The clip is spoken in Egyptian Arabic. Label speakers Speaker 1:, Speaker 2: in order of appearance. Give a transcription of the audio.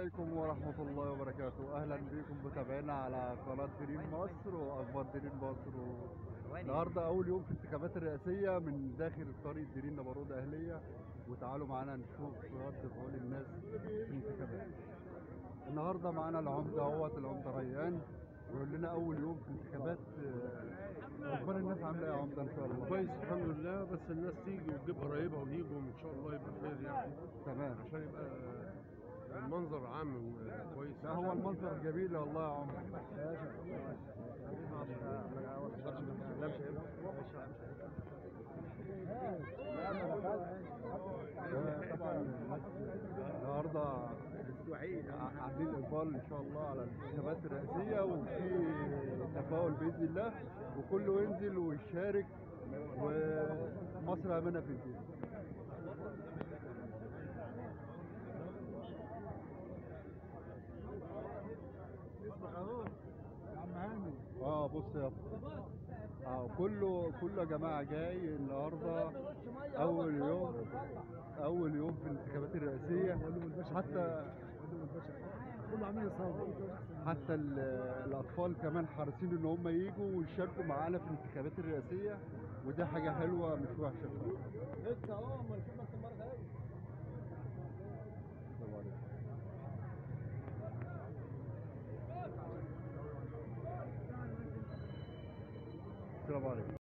Speaker 1: عليكم ورحمة الله وبركاته أهلا بكم متابعينا على قناة دريم مصر وأخبار دريم مصر و... النهاردة أول يوم في الانتخابات الرئاسية من داخل طريق دريم نبرود أهلية وتعالوا معانا نشوف رد فعل الناس في الانتخابات النهاردة معانا العمدة اهوت العمدة ريان يقول لنا أول يوم في الانتخابات آه، أخبار الناس عاملة إيه يا عمدة إن شاء الله
Speaker 2: كويس الحمد لله بس الناس تيجي وتجيب قرايبها ويجوا ان شاء الله يبقى خير يعني
Speaker 1: تمام
Speaker 2: عشان يبقى المنظر عام كويس
Speaker 1: لا هو المنظر جميل والله يا عمدة طبعا النهارده عاملين اقبال ان شاء الله على الانتخابات الرئاسيه وفي تفاؤل باذن الله وكله ينزل ويشارك ومصر امانه في الدين اه بص يا اه كله كله يا جماعه جاي النهارده اول يوم اول يوم في الانتخابات الرئاسيه حتى
Speaker 3: كله عامل يصور
Speaker 1: حتى ال- الاطفال كمان حريصين ان هم يجوا ويشاركوا معانا في الانتخابات الرئاسيه ودي حاجه حلوه مش وحشه بصراحه
Speaker 3: لسه اهو اما نشوف بس المره الجايه
Speaker 1: السلام عليكم. السلام عليكم